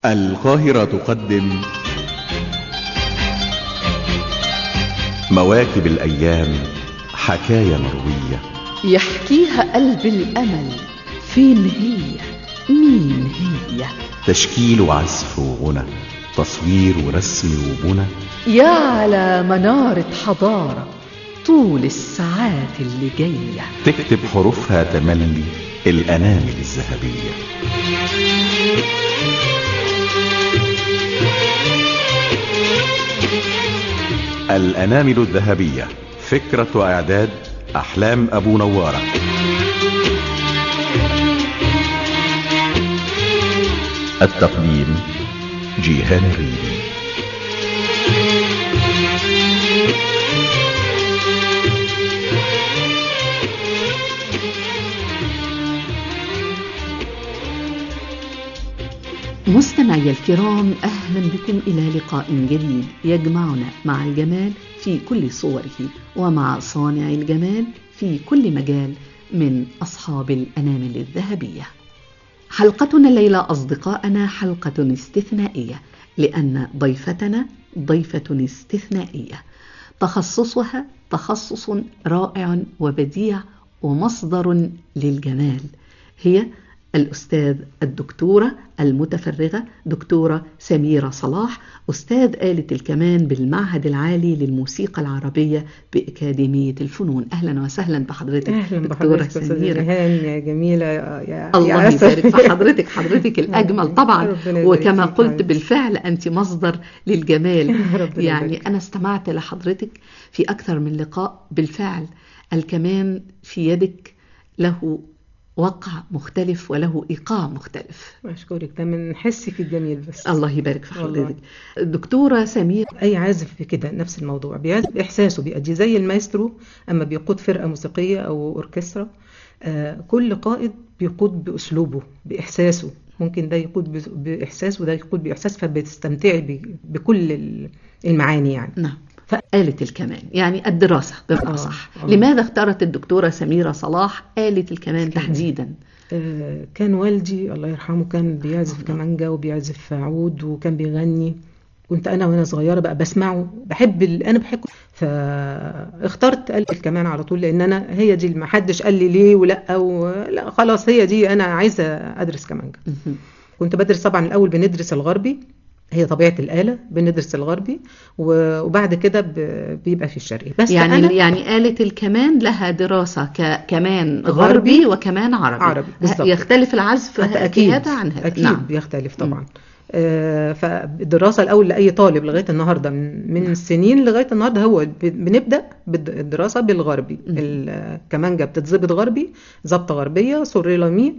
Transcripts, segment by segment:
القاهرة تقدم مواكب الأيام حكاية مروية يحكيها قلب الأمل فين هي مين هي تشكيل وعزف وغنى تصوير ورسم وبنى يا على منارة حضارة طول الساعات اللي جاية تكتب حروفها تملي الأنامل الذهبية الأنامل الذهبية فكرة وإعداد أحلام أبو نوارة التقديم جيهان الريدي مستمعي الكرام أهلا بكم إلى لقاء جديد يجمعنا مع الجمال في كل صوره ومع صانع الجمال في كل مجال من أصحاب الأنامل الذهبية حلقتنا الليلة أصدقائنا حلقة استثنائية لأن ضيفتنا ضيفة استثنائية تخصصها تخصص رائع وبديع ومصدر للجمال هي الأستاذ الدكتورة المتفرغة دكتورة سميرة صلاح أستاذ آلة الكمان بالمعهد العالي للموسيقى العربية بأكاديمية الفنون أهلا وسهلا بحضرتك أهلا دكتورة بحضرتك أستاذ سميرة جيهان يا جميلة يا يا الله يا عسل. يبارك في حضرتك حضرتك الأجمل طبعا ربنا يبارك وكما فيك قلت حبيبتي. بالفعل أنت مصدر للجمال ربنا يعني يبارك. أنا استمعت لحضرتك في أكثر من لقاء بالفعل الكمان في يدك له وقع مختلف وله إيقاع مختلف أشكرك ده من حسك الجميل بس الله يبارك في والله. حضرتك الدكتورة سمير أي عازف كده نفس الموضوع بيعزف بإحساسه بيأدي زي المايسترو أما بيقود فرقة موسيقية أو أوركسترا آه كل قائد بيقود بأسلوبه بإحساسه ممكن ده يقود بس- بإحساس وده يقود بإحساس فبتستمتعي ب- بكل ال- المعاني يعني نعم فآلة الكمان يعني الدراسة بمعنى آه، صح آه. لماذا اختارت الدكتورة سميرة صلاح آلة الكمان تحديدا آه، كان والدي الله يرحمه كان بيعزف كمانجا وبيعزف عود وكان بيغني كنت انا وانا صغيره بقى بسمعه بحب ال... انا بحب فاخترت آلة الكمان على طول لان انا هي دي اللي ما حدش قال لي ليه ولا ولا خلاص هي دي انا عايزه ادرس كمانجا مهم. كنت بدرس طبعا الاول بندرس الغربي هي طبيعه الاله بندرس الغربي و- وبعد كده ب- بيبقى في الشرقي بس يعني أنا يعني آلة الكمان لها دراسة ككمان غربي غربي وكمان عربي عربي، بالظبط. يختلف العزف أكيد هذا عن هذا أكيد نعم بيختلف طبعا آه، فالدراسة الأول لأي طالب لغاية النهاردة من من السنين لغاية النهاردة هو ب- بنبدأ بالدراسة بالغربي مم. الكمانجا بتتظبط غربي ظبطة غربية سوري لامي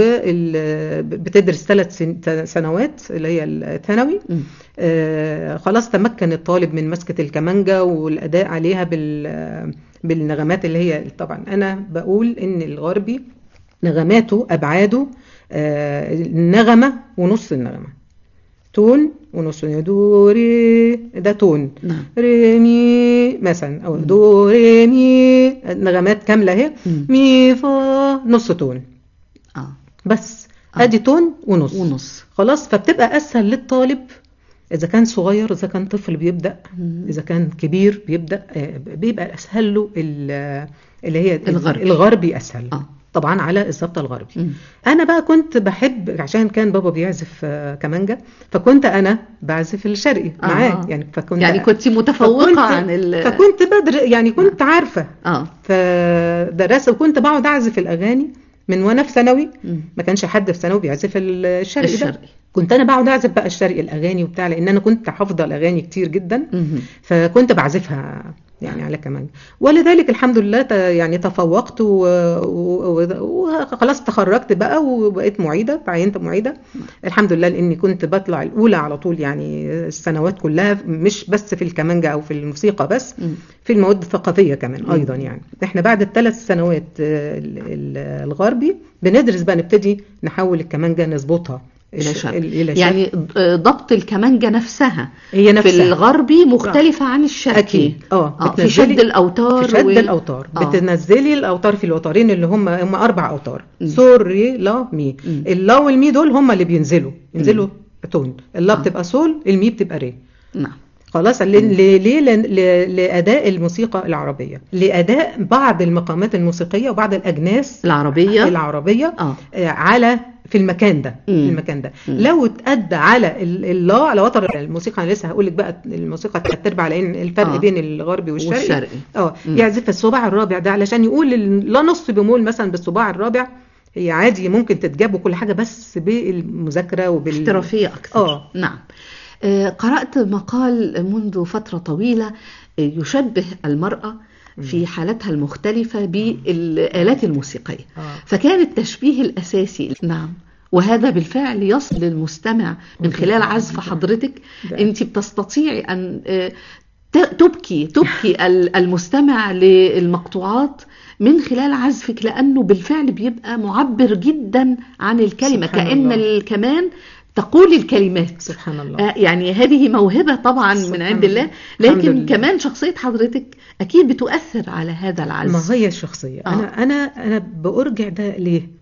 وبتدرس ثلاث سنوات اللي هي الثانوي مم. آه، خلاص تمكن الطالب من مسكة الكمانجا والأداء عليها بال بالنغمات اللي هي طبعا أنا بقول إن الغربي نغماته أبعاده آه، النغمة ونص النغمة تون ونص دو ري ده تون نعم ري مي مثلا أو دو ري مي نغمات كاملة اهي مم. مي فا نص تون اه بس آه. ادي تون ونص ونص خلاص فبتبقى اسهل للطالب اذا كان صغير اذا كان طفل بيبدا مم. اذا كان كبير بيبدا آه، بيبقى اسهل له ال- اللي هي الغربي. الغربي اسهل اه طبعا على الظبط الغربي مم. انا بقى كنت بحب عشان كان بابا بيعزف آه، كمانجا فكنت انا بعزف الشرقي آه. معاه يعني فكنت يعني كنت متفوقة فكنت- عن ال فكنت بدر يعني كنت عارفه اه فدرست وكنت بقعد اعزف الاغاني من وانا في ثانوي مم. ما كانش حد في ثانوي بيعزف الشرقي ده الشرقي كنت انا بقعد اعزف بقى الشرقي الاغاني وبتاع لان انا كنت حافظه الاغاني كتير جدا مهم. فكنت بعزفها يعني على كمان ولذلك الحمد لله ت- يعني تفوقت و- و- و- وخلاص تخرجت بقى وبقيت معيده تعينت معيده الحمد لله لاني كنت بطلع الاولى على طول يعني السنوات كلها مش بس في الكمانجا او في الموسيقى بس مم. في المواد الثقافيه كمان مم. ايضا يعني احنا بعد الثلاث سنوات آه، ال- ال- الغربي بندرس بقى نبتدي نحول الكمانجا نظبطها إلى الش- شرقي. الى شرقي. يعني ضبط الكمانجة نفسها هي نفسها في الغربي مختلفة عن الشرقي اكيد اه آه في بتنزلي- شد الأوتار في شد و- الاوتار آه. بتنزلي الاوتار في الوترين اللي هم هم اربع اوتار مم. سو ري لا مي مم. اللا والمي دول هم اللي بينزلوا ينزلوا تون اللا آه. بتبقى سول المي بتبقى ري نعم خلاص ل- ل- ليه ل- ل- لاداء الموسيقى العربيه لاداء بعض المقامات الموسيقيه وبعض الاجناس العربية العربيه اه آه، على في المكان ده مم. في المكان ده مم. لو اتأدى على ال- اللا على وتر الموسيقى انا لسه هقول لك بقى الموسيقى تلات ارباع لان الفرق آه. بين الغربي والشرقي والشرقي اه مم. يعزف الصباع الرابع ده علشان يقول ال- لا نص بمول مثلا بالصباع الرابع هي عادي ممكن تتجاب وكل حاجه بس بالمذاكره وبال احترافية أكثر آه. نعم آه، قرأت مقال منذ فترة طويلة آه، يشبه المرأة في حالتها المختلفة بالآلات الموسيقية آه. فكان التشبيه الأساسي نعم وهذا بالفعل يصل للمستمع من خلال عزف حضرتك ده. أنت بتستطيعي أن آه، ت- تبكي تبكي ال- المستمع للمقطوعات من خلال عزفك لأنه بالفعل بيبقى معبر جدا عن الكلمة سبحان كأن الله. الكمان تقول الكلمات سبحان الله آه، يعني هذه موهبة طبعا من سبحان عند الله الله. الحمد لكن لله. كمان شخصية حضرتك أكيد بتؤثر على هذا ما العزف هي الشخصية آه. أنا أنا أنا بأرجع ده ليه؟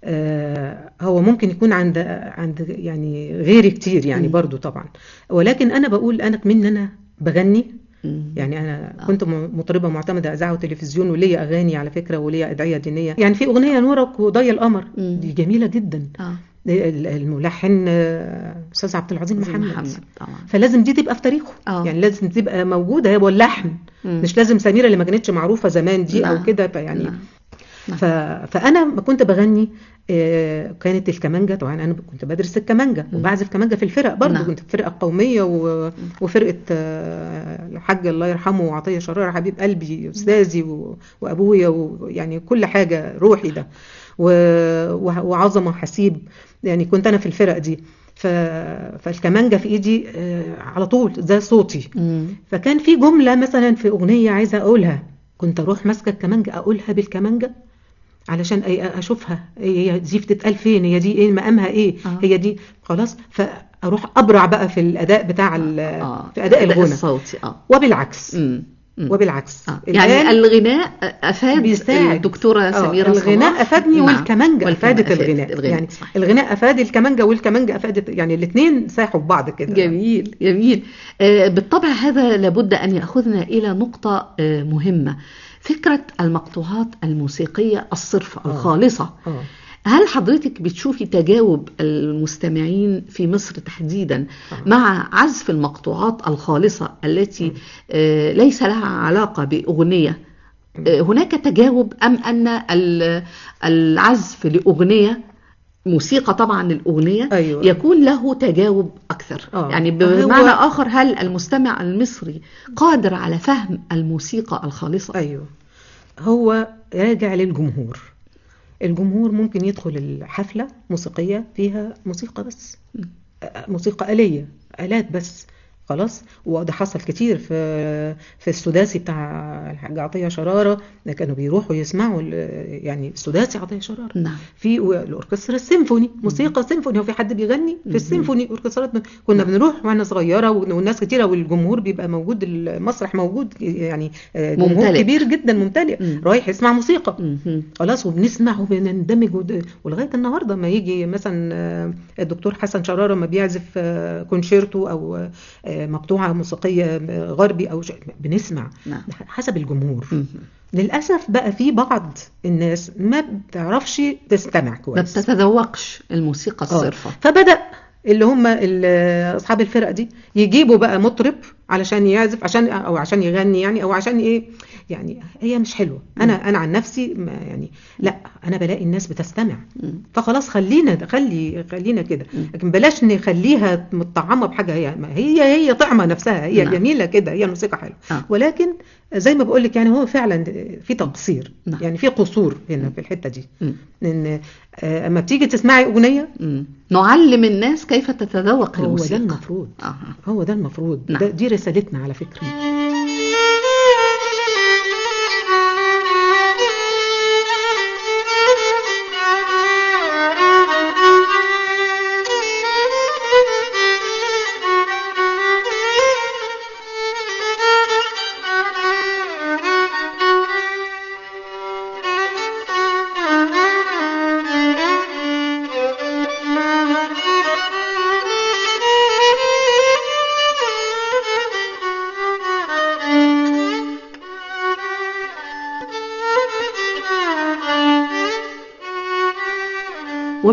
آه هو ممكن يكون عند عند يعني غيري كتير يعني مم. برضو طبعا ولكن أنا بقول أنا من أنا بغني مم. يعني أنا آه. كنت م- مطربة معتمدة إذاعة وتلفزيون وليا أغاني على فكرة وليا أدعية دينية يعني في أغنية نورك وضي القمر مم. دي جميلة جدا آه. ال- الملحن آه، أستاذ عبد العظيم محمد. محمد, محمد طبعا فلازم دي تبقى في تاريخه آه. يعني لازم تبقى موجودة هو اللحن مم. مش لازم سميرة اللي ما كانتش معروفة زمان دي نعم. أو كده فيعني نعم. نعم. ف... فانا ما كنت بغني آه، كانت الكمانجه طبعا انا كنت بدرس الكمانجه مم. وبعزف كمانجه في الفرق برضه نعم. كنت في فرقه قوميه و... وفرقه آه، الحاج الله يرحمه وعطيه شراره حبيب قلبي استاذي و... وابويا ويعني كل حاجه روحي ده و... و- وعظمه حسيب يعني كنت انا في الفرق دي ف... فالكمانجه في ايدي آه، على طول ده صوتي مم. فكان في جملة مثلا في أغنية عايزة أقولها كنت أروح ماسكة الكمانجة أقولها بالكمانجة علشان أي- أشوفها هي دي بتتقال فين هي دي إيه مقامها إيه آه. هي دي خلاص فأروح أبرع بقى في الأداء بتاع ال- آه. في أداء الغنى الصوتي اه وبالعكس مم. مم. وبالعكس آه. يعني الغناء أفاد بيساعد. الدكتورة آه، سميرة الغناء صلاح. افادني نعم. والكمانجه والكمان افادت أفادت الغناء, الغناء. يعني صحيح. الغناء افاد الكمانجه والكمانجه افادت يعني الاثنين ساحوا ببعض كده جميل جميل آه، بالطبع هذا لابد أن يأخذنا إلى نقطة آه، مهمة فكرة المقطوعات الموسيقية الصرفة آه. الخالصة اه هل حضرتك بتشوفي تجاوب المستمعين في مصر تحديدا آه. مع عزف المقطوعات الخالصة التي آه، ليس لها علاقة بأغنية آه، هناك تجاوب أم أن ال- العزف لأغنية موسيقى طبعا الأغنية أيوة. يكون له تجاوب أكثر آه. يعني هو- بمعنى آخر هل المستمع المصري قادر على فهم الموسيقى الخالصة ايوه هو راجع للجمهور الجمهور ممكن يدخل الحفلة موسيقية فيها موسيقى بس آه، موسيقى آلية آلات بس خلاص وده حصل كتير في في السداسي بتاع الحاج عطية شرارة كانوا بيروحوا يسمعوا ال- يعني السداسي عطية شرارة نعم في الاوركسترا السيمفوني موسيقى سيمفوني هو في حد بيغني في السيمفوني اوركسترات كنا بنروح واحنا صغيره والناس كتيره والجمهور بيبقى موجود المسرح موجود يعني آه، جمهور ممتلئ. كبير جدا ممتلئ مم. رايح يسمع موسيقى مهم. خلاص وبنسمع وبنندمج ود- ولغايه النهارده ما يجي مثلا آه، الدكتور حسن شراره ما بيعزف آه، كونشيرتو او آه، مقطوعه موسيقيه آه، غربي او شيء بنسمع نعم حسب الجمهور مهم. للاسف بقى في بعض الناس ما بتعرفش تستمع ما كويس بتتذوقش الموسيقى آه. الصرفة فبدأ اللي هم ال- اصحاب الفرق دي يجيبوا بقى مطرب علشان يعزف عشان او عشان يغني يعني او عشان ايه يعني هي مش حلوه انا انا عن نفسي ما يعني لا انا بلاقي الناس بتستمع مم. فخلاص خلينا خلي خلينا كده مم. لكن بلاش نخليها متطعمه بحاجه هي ما هي هي طعمه نفسها هي نعم. جميله كده هي موسيقى حلوه آه. ولكن زي ما بقول لك يعني هو فعلا في تقصير نعم. يعني في قصور هنا في الحته دي مم. ان آه، اما بتيجي تسمعي اغنيه مم. نعلم الناس كيف تتذوق هو ده الموسيقى المفروض آه. هو ده المفروض نعم. ده دي رسالتنا على فكرة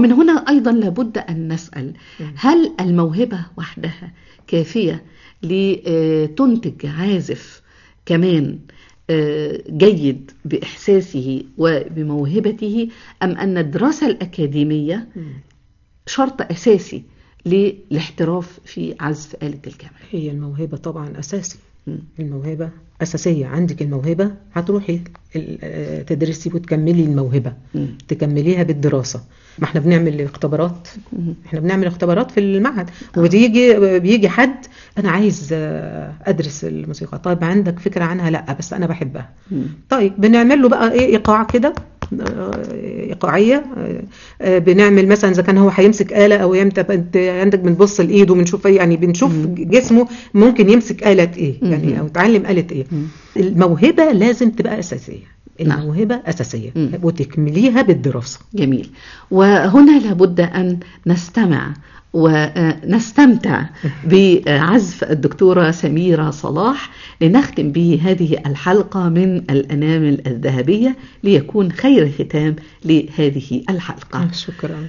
ومن هنا أيضا لابد أن نسأل هل الموهبة وحدها كافية لتنتج عازف كمان آه، جيد بإحساسه وبموهبته أم أن الدراسة الأكاديمية شرط أساسي للاحتراف في عزف آلة الكمان هي الموهبة طبعا أساسي مم. الموهبة أساسية عندك الموهبة هتروحي ال- آه، تدرسي وتكملي الموهبة مم. تكمليها بالدراسة ما احنا بنعمل اختبارات مم. احنا بنعمل اختبارات في المعهد وبيجي بيجي حد انا عايز آه، ادرس الموسيقى طيب عندك فكرة عنها لا بس انا بحبها مم. طيب بنعمل له بقى ايه ايقاع كده آه، ايقاعيه آه، آه، بنعمل مثلا اذا كان هو هيمسك آلة او امتى انت عندك بنبص لايده وبنشوف ايه يعني بنشوف مم. جسمه ممكن يمسك آلة ايه مم. يعني او يتعلم آلة ايه مم. الموهبة لازم تبقى اساسية نعم. الموهبة اساسية مم. وتكمليها بالدراسة جميل وهنا لابد أن نستمع ونستمتع بعزف الدكتورة سميرة صلاح لنختم به هذه الحلقة من الأنامل الذهبية ليكون خير ختام لهذه الحلقة شكرا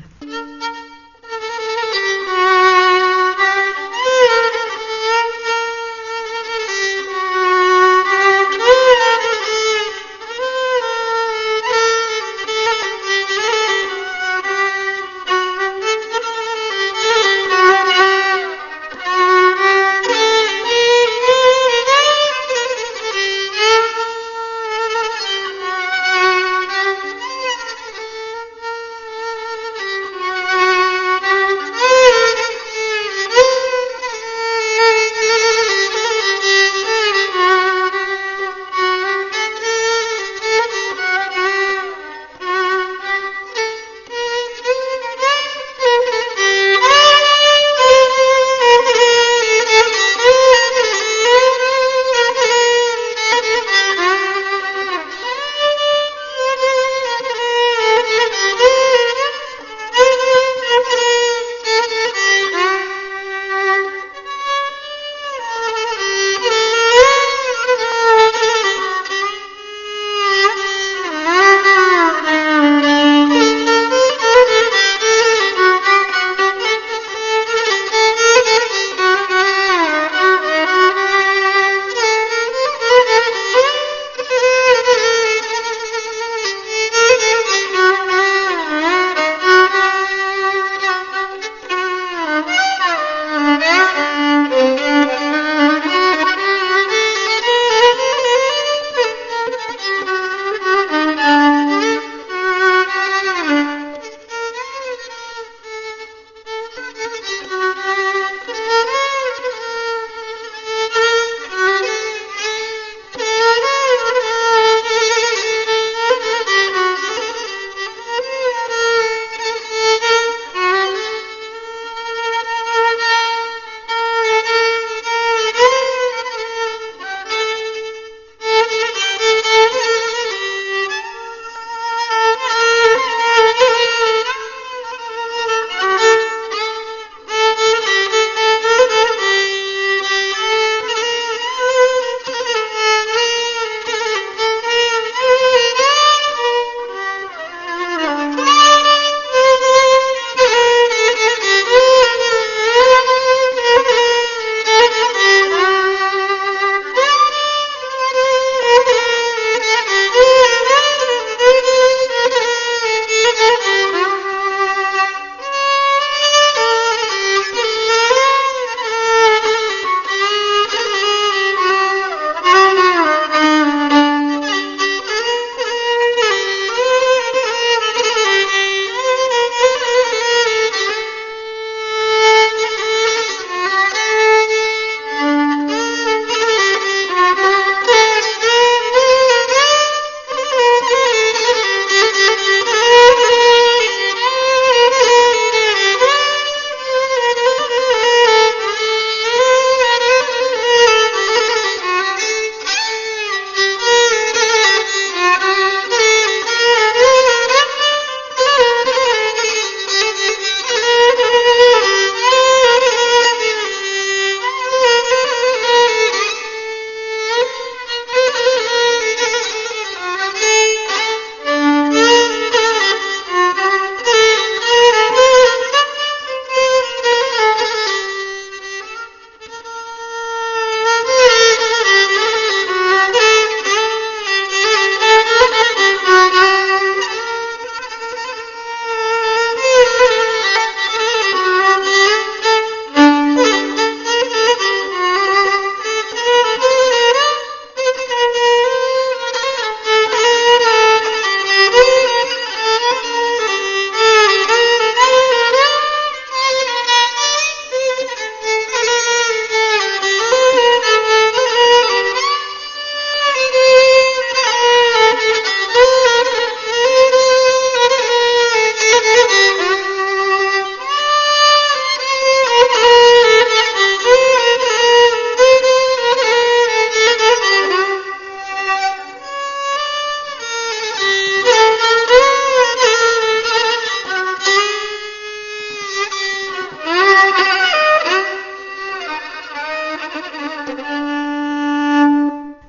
Thank you.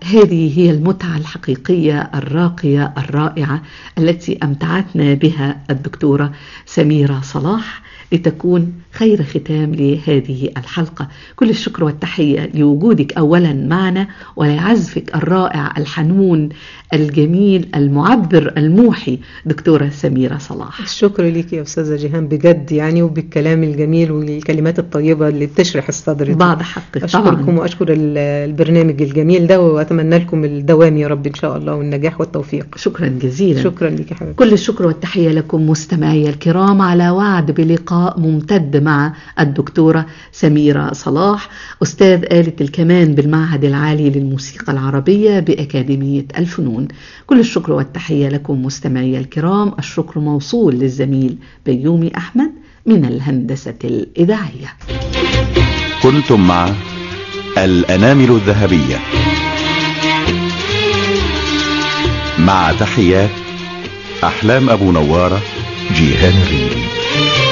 هذه هي المتعة الحقيقية الراقية الرائعة التي أمتعتنا بها الدكتورة سميرة صلاح لتكون خير ختام لهذه الحلقة كل الشكر والتحية لوجودك أولا معنا ولعزفك الرائع الحنون الجميل المعبر الموحي دكتورة سميرة صلاح الشكر ليك يا أستاذة جيهان بجد يعني وبالكلام الجميل والكلمات الطيبة اللي بتشرح الصدر دي. بعد حقك أشكركم طبعا وأشكر ال- البرنامج الجميل ده وأتمنى لكم الدوام يا رب إن شاء الله والنجاح والتوفيق شكرا جزيلا شكرا ليك يا حبيبتي كل الشكر والتحية لكم مستمعي الكرام على وعد بلقاء ممتد مع الدكتورة سميرة صلاح أستاذ آلة الكمان بالمعهد العالي للموسيقى العربية بأكاديمية الفنون كل الشكر والتحية لكم مستمعي الكرام الشكر موصول للزميل بيومي أحمد من الهندسة الإذاعية كنتم مع الأنامل الذهبية مع تحيات أحلام أبو نوارة جيهان الريبي